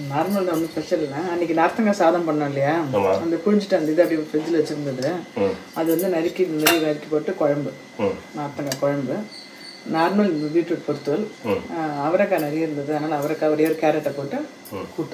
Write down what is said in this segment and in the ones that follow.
Normal தான் ஒன்றும் special இல்லை அன்னைக்கு நார்த்தங்காய் சாதம் பண்ணோம் இல்லையா ஆமா. அந்த புழிஞ்சிட்டு அந்த இது அப்படியே ஃப்ரிட்ஜில் வச்சுருந்தது ம் அது வந்து நறுக்கி இந்த மாதிரி நறுக்கி போட்டு குழம்பு ம் நார்த்தங்காய் குழம்பு நார்மல் பீட்ரூட் பொறுத்தவரை அவரைக்காய் நிறைய இருந்தது அதனால் அவரைக்காய் ஒரே ஒரு கேரட்டை போட்டு கூட்டு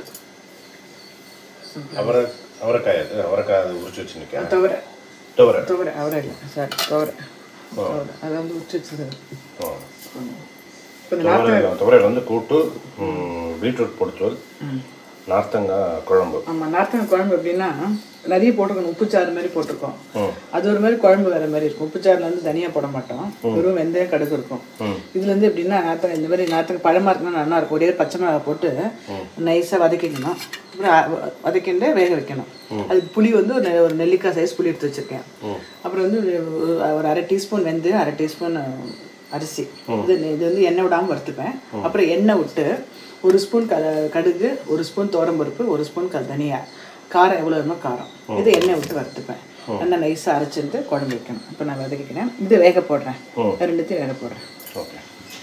அவரை அவரைக்காய் அது அவரைக்காய் அது உரிச்சு வச்சு நிற்க துவரை துவரை துவரை அவரை இல்லை சாரி துவரை துவரை அதை வந்து உச்சி வச்சுருது ஆ. இப்போ இந்த நார்த்தங்காய் துவரையில் துவரையில் வந்து கூட்டு ம், பீட்ரூட் பொடிச்சோல் நார்த்தங்காய் குழம்பு ஆமாம் நார்த்தங்காய் குழம்பு எப்படின்னா நிறைய போட்டிருக்கணும் உப்புச்சாறு மாதிரி போட்டிருக்கோம் ம் அது ஒரு மாதிரி குழம்பு வேற மாதிரி இருக்கும் உப்புச்சாறுல வந்து தனியாக போட மாட்டோம் வெறும் வெந்தயம் கடுகு இருக்கும் ம். இதுல இருந்து எப்படின்னா நார்த்தங்காய் இந்த மாதிரி நார்த்தங்காய் பழமா இருக்குன்னா நல்லா இருக்கும் ஒரே ஒரு பச்சை மிளகாய் போட்டு நைஸாக வதக்கிக்கணும் அப்புறம் அ- வதக்கிட்டு வேக வைக்கணும் அதுக்கு புளி வந்து ஒரு நெ- ஒரு நெல்லிக்காய் சைஸ் புளி எடுத்து வச்சிருக்கேன் அப்புறம் வந்து ஒரு- ஒரு அரை டீஸ்பூன் வெந்தயம் அரை டீஸ்பூன் அரிசி இது இது வந்து எண்ணெய் விடாமல் வறுத்துப்பேன் அப்புறம் எண்ணெய் விட்டு ஒரு ஸ்பூன் க கடுகு ஒரு ஸ்பூன் பருப்பு ஒரு ஸ்பூன் க தனியா காரம் எவ்வளோ வேணுமோ காரம் இது எண்ணெய் விட்டு வறுத்துப்பேன் நல்லா நைஸாக அரைச்சிட்டு குழம்பு வைக்கணும் இப்போ நான் வதக்கிக்கிறேன் இது வேக போடுறேன் ரெண்டுத்தையும் வேக போடுறேன் ஓகே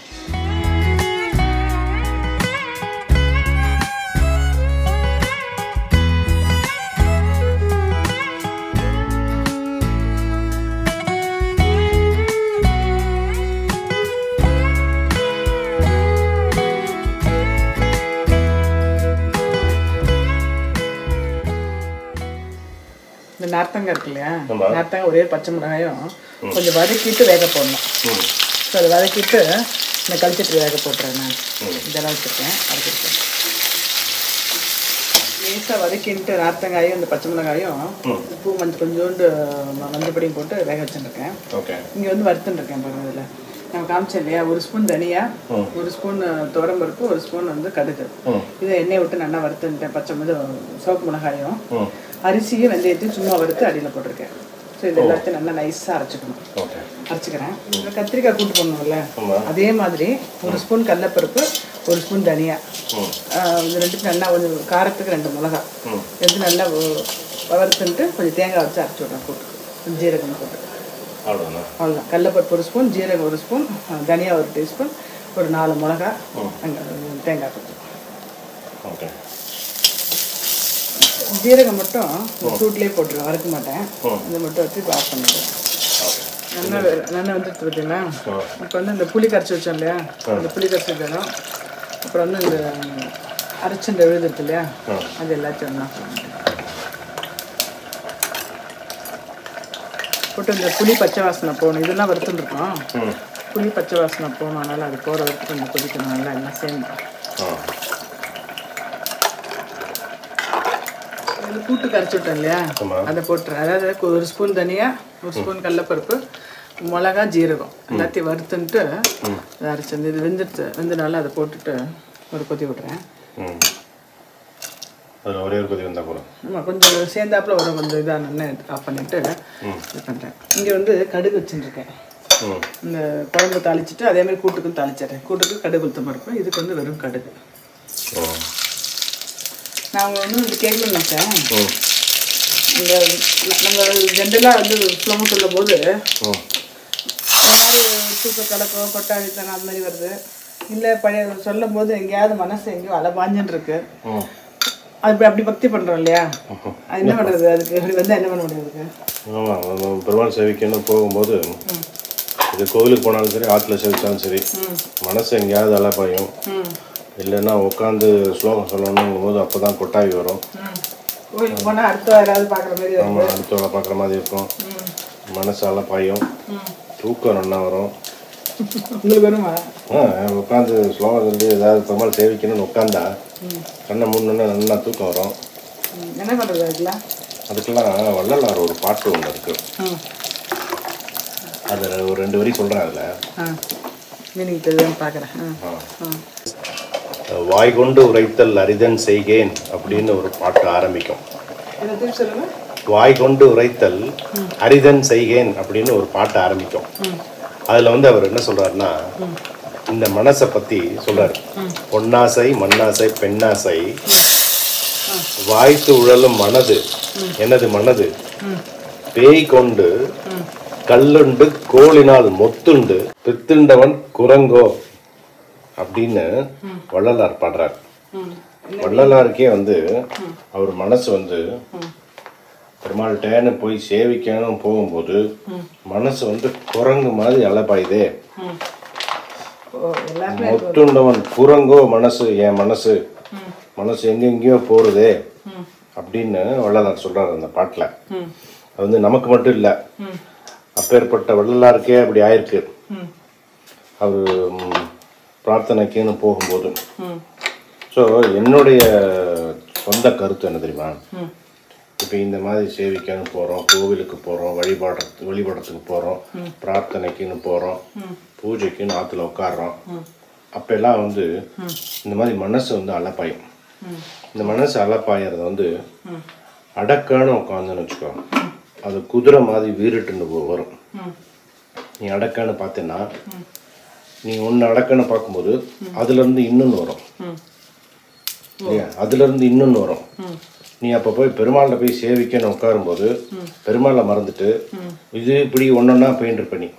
இந்த நார்த்தங்காய் இருக்கு இல்லையா ஆமா. நார்த்தங்காய் ஒரே பச்சை மிளகாயும் கொஞ்சம் வதக்கிட்டு வேக போடணும் ம் ஸோ அதை வதக்கிட்டு இந்த கழிச்சிட்டு வேக போட்டுறேன் நான் இதெல்லாம் வச்சுருக்கேன் வதக்கிருக்கேன் லேசாக வதக்கிட்டு நார்த்தங்காயும் இந்த பச்சை மிளகாயும் உப்பு மஞ்சள் கொஞ்சோண்டு ம- மஞ்சள் பொடியும் போட்டு வேக வச்சுருக்கேன் ஓகே இங்கே வந்து வறுத்துட்டுருக்கேன் பாருங்க இதில் நான் காமிச்சேன் இல்லையா ஒரு ஸ்பூன் தனியா ஒரு ஸ்பூன் துவரம்பருப்பு ஒரு ஸ்பூன் வந்து கடுகு ம். இதை எண்ணெய் விட்டு நல்லா வறுத்துட்டேன் பச்சை இது சிவப்பு மிளகாயும் ம் அரிசியும் வெந்தயத்தையும் சும்மா வறுத்து அடியில் போட்டிருக்கேன் ஸோ இது எல்லாத்தையும் நல்லா நைஸாக அரைச்சிக்கணும் ஓகே அரைச்சிக்கிறேன் இந்த கத்திரிக்காய் கூட்டு பண்ணுவோம்ல ஆமா. அதே மாதிரி ஒரு ஸ்பூன் கடலப்பருப்பு ஒரு ஸ்பூன் தனியா ம் ஆஹ் இது ரெண்டுக்கும் நல்லா கொஞ்சம் காரத்துக்கு ரெண்டு மிளகா ம். எடுத்து நல்லா வ- வறுத்துன்ட்டு கொஞ்சம் தேங்காய் வச்சு அரைச்சி விட்றேன் கூட்டு கொஞ்சம் ஜீரகம் போட்டு அவ்வளோதானா அவ்வளோதான் கடலப்பருப்பு ஒரு ஸ்பூன் ஜீரகம் ஒரு ஸ்பூன் தனியா ஒரு டீஸ்பூன் ஒரு நாலு மிளகா வெங்க- தேங்காய் கொஞ்சம் ஓகே ஜீரகம் மட்டும் சூட்லேயே போட்டுருவேன் வறுக்க மாட்டேன் ம். இதை மட்டும் வச்சு ஆஃப் பண்ணிடுவேன் ஓகே நல்லா நல்லா வந்துட்டு பார்த்தீங்களா இப்போ வந்து இந்த புளி கரைச்சி வச்சோம் இல்லையா அந்த புளி கரைச்சி வைக்கணும் அப்புறம் வந்து இந்த அரைச்சண்ட விழுது இருக்கு இல்லையா அது எல்லாத்தையும் ஒன்றா போட்டு இந்த புளி பச்சை வாசனை போகணும் இதெல்லாம் வறுத்துருக்கோம் ம் புளி பச்சை வாசனை போகணும் அதனால் அது போகிற வரைக்கும் கொஞ்சம் கொதிக்கணும் நல்லா எல்லாம் சேர்ந்து ஆ இது கூட்டு கரைச்சி விட்டோம் இல்லையா ஆமா. அதை போட்டுறேன் அதாவது கு- ஒரு ஸ்பூன் தனியா ஒரு ஸ்பூன் கடலப்பருப்பு மிளகா ஜீரகம் எல்லாத்தையும் வறுத்துன்ட்டு அதை அரைச்சி அந்த இது வெந்துடுச்சு வெந்தனால அதை போட்டுட்டு ஒரு கொதி விட்றேன் ம் அதில் ஒரே ஒரு கொதி வந்தால் போதும் ஆமாம் கொஞ்சம் சேர்ந்தாப்புல ஒரு கொஞ்சம் இதாக நல்லா ஆஃப் பண்ணிவிட்டு இது பண்ணுறேன் இங்கே வந்து கடுகு வச்சுருக்கேன் ம் இந்த குழம்பு தாளிச்சிட்டு அதே மாதிரி கூட்டுக்கும் தாளிச்சிடுறேன் கூட்டுக்கு கடுகு உளுத்தம் பருப்பு இதுக்கு வந்து வெறும் கடுகு ஓ நான் அவங்க வந்து இது கேட்கணும்னு நினச்சேன் ம் இந்த ந- நம்ம ஜென்ரலாக வந்து ஃப்ளோமு சொல்லும் போது ம் ஒரு மாதிரி தூக்க கலக்கம் கொட்டாடித்தனம் அந்த மாதிரி வருது இல்லை பழைய சொல்லும் போது எங்கேயாவது மனசு எங்கேயோ அலபாஞ்சுன்னு இருக்கு ம் அது இப்ப அப்படி பக்தி பண்ணுறோம் இல்லையா அது என்ன பண்ணுறது அதுக்கு இப்படி வந்து என்ன பண்ண முடியாது ஆமாம் பெருமாள் சேவிக்கணும் போகும்போது இது கோவிலுக்கு போனாலும் சரி ஆற்றுல சேவிச்சாலும் சரி மனசு எங்கேயாவது அலப்பாயும் ம் இல்லைன்னா உட்காந்து ஸ்லோகம் சொல்லணுங்கும் போது அப்போ தான் கொட்டாவி வரும் ம் கோயிலுக்கு போனால் அடுத்த யாராவது பார்க்குற மாதிரி வரும் நம்ம அடுத்தவங்க பார்க்குற மாதிரி இருக்கும் மனசு அலப்பாயும் தூக்கம் நல்லா வரும் உங்களுக்கு வருமா ஆ உட்காந்து ஸ்லோகம் சொல்லி ஏதாவது பெருமாள் சேவிக்கணும்னு உட்காந்தா கண்ணை மூணுன்னு நல்லா தூக்கம் வரும் ம், என்ன பண்ணுறது அதுக்கெல்லாம் அதுக்கெல்லாம் வள்ளலார் ஒரு பாட்டு ஒன்று இருக்குது ம் அது ஒரு ரெண்டு வரி சொல்கிறேன் அதில் ஆ மீனிங் தெரியுதுன்னு பார்க்குறேன் ஆ ஆ வாய் கொண்டு உரைத்தல் அரிதன் செய்கேன் அப்படின்னு ஒரு பாட்டு ஆரம்பிக்கும் இதை திருப்பி சொல்லுங்கள் வாய் கொண்டு உரைத்தல் அரிதன் செய்கேன் அப்படின்னு ஒரு பாட்டு ஆரம்பிக்கும் அதுல வந்து அவர் என்ன சொல்றாருன்னா இந்த மனசை பத்தி சொல்றாரு பொன்னாசை மண்ணாசை பெண்ணாசை வாய்த்து உழலும் மனது எனது மனது பேய் கொண்டு கல்லுண்டு கோளினால் மொத்துண்டு பித்துண்டவன் குரங்கோ அப்படின்னு வள்ளலார் பாடுறார் வள்ளலாருக்கே வந்து அவர் மனசு வந்து பெருமாள்கிட்டன்னு போய் சேவிக்கணும் போகும்போது மனசு வந்து குரங்கு மாதிரி அலப்பாயுதே ம் ஓ எல்லாருமே ஒத்துண்டவன் குரங்கோ மனசு என் மனசு மனசு எங்கெங்கேயோ போறதே ம் அப்படின்னு வள்ளலார் சொல்றாரு அந்த பாட்டில் ம் அது வந்து நமக்கு மட்டும் இல்லை ம் அப்பேற்பட்ட வள்ளலாருக்கே அப்படி ஆயிருக்கு ம் அவர் பிரார்த்தனைக்குன்னு போகும்போது ம் ஸோ என்னுடைய சொந்த கருத்து என்ன தெரியுமா ம் இப்போ இந்த மாதிரி சேவிக்கன்னு போகிறோம் கோவிலுக்கு போகிறோம் வழிபாடு வழிபடத்துக்கு போகிறோம் பிரார்த்தனைக்குன்னு போகிறோம் பூஜைக்குன்னு ஆற்றுல உட்காடுறோம் அப்பெல்லாம் வந்து இந்த மாதிரி மனசு வந்து அலப்பாயும் இந்த மனசு அலப்பாயறத வந்து அடக்கான உட்காந்துன்னு வச்சுக்கோ அது குதிரை மாதிரி வீறிட்டுன்னு போ- வரும் ம் நீ அடக்கான்னு பார்த்தேன்னா நீ ஒன்று அடக்கான்னு பார்க்கும்போது அதுலேருந்து இன்னொன்று வரும் ம் இல்லையா அதுலேருந்து இன்னொன்று வரும் ம் நீ அப்போ போய் பெருமாள்கிட்ட போய் சேவிக்கன்னு உட்காரும்போது பெருமாளை மறந்துட்டு இது இப்படி ஒன்றொன்னா போயின்னு இருப்ப நீ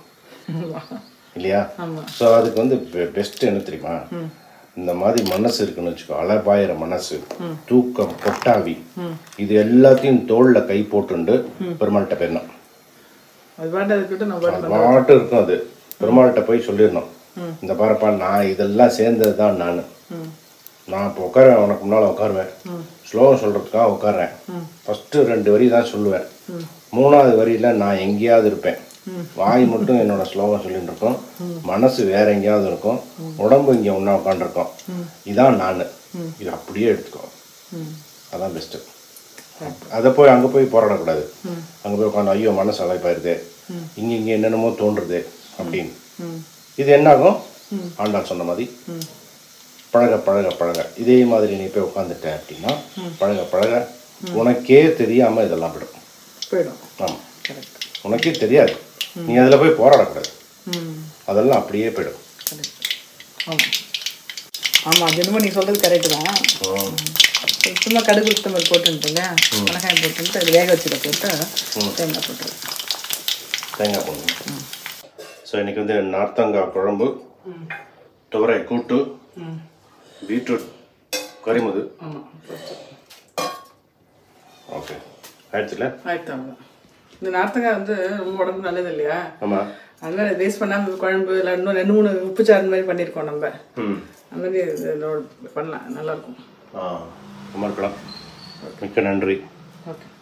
இல்லையா ஆமா. ஸோ அதுக்கு வந்து பெஸ்ட் என்ன தெரியுமா இந்த மாதிரி மனசு இருக்குன்னு வச்சுக்கோ அலபாயிர மனசு தூக்கம் கொட்டாவி இது எல்லாத்தையும் தோல்ல கை போட்டுண்டு பெருமாள்கிட்ட போயிடணும் அது பாட்டு அதுக்கிட்ட நம்ம பாட்டு அது பாட்டு இருக்கும் அது பெருமாள்கிட்ட போய் சொல்லிடணும் இந்த பாருப்பா நான் இதெல்லாம் சேர்ந்தது தான் நான் ம் நான் இப்போ உட்காருவேன் உனக்கு முன்னால் உட்காருவேன் ஸ்லோகம் சொல்கிறதுக்காக உட்காருவேன் ஃபஸ்ட்டு ரெண்டு வரி தான் சொல்லுவேன் மூணாவது வரியில் நான் எங்கேயாவது இருப்பேன் வாய் மட்டும் என்னோட ஸ்லோகம் சொல்லிட்டு இருக்கும் மனசு வேற எங்கேயாவது இருக்கும் உடம்பு இங்கே ஒன்றா உட்காந்துருக்கும் இதான் நான் இது அப்படியே எடுத்துக்கோ ம் அதான் பெஸ்ட்டு அதை போய் அங்கே போய் போராடக்கூடாது அங்கே போய் உட்காந்து ஐயோ மனசு அழைப்பாயிருது இங்கே இங்கே என்னென்னமோ தோன்றுது அப்படின்னு ம் இது என்னாகும் ஆண்டாள் சொன்ன மாதிரி பழக பழக பழக இதே மாதிரி நீ போய் உட்காந்துட்ட அப்படின்னா பழக பழக உனக்கே தெரியாம இதெல்லாம் விடும் போயிடும் ஆமாம் கரெக்ட் உனக்கே தெரியாது நீ அதில் போய் போராடக்கூடாது ம் அதெல்லாம் அப்படியே போயிடும் கரெக்ட் ஆமாம் ஆமாம் அது என்னமோ நீ சொல்கிறது கரெக்டு தான் சும்மா கடுகு உளுத்தம் பருப்பு போட்டுன்ட்டுங்க மிளகாய் போட்டுன்ட்டு அது வேக வச்சுட போட்டு தேங்காய் போட்டுரு தேங்காய் போடணும் ஸோ இன்னைக்கு வந்து நார்த்தங்காய் குழம்பு துவரை கூட்டு ம் பீட்ரூட் கறிமுது ஆமாம் ஓகே ஆயிடுச்சுல ஆயிரத்தி அவ்வளோ இந்த நார்த்தங்காய் வந்து ரொம்ப உடம்பு நல்லது இல்லையா ஆமாம் அதனால வேஸ்ட் பண்ணாமல் குழம்பு இல்லை இன்னும் ரெண்டு மூணு உப்புச்சாறு மாதிரி பண்ணியிருக்கோம் நம்ம ம் அந்த மாதிரி இது இதோட பண்ணலாம் நல்லாயிருக்கும் ஆ ரொம்ப இருக்கலாம் மிக்க நன்றி ஓகே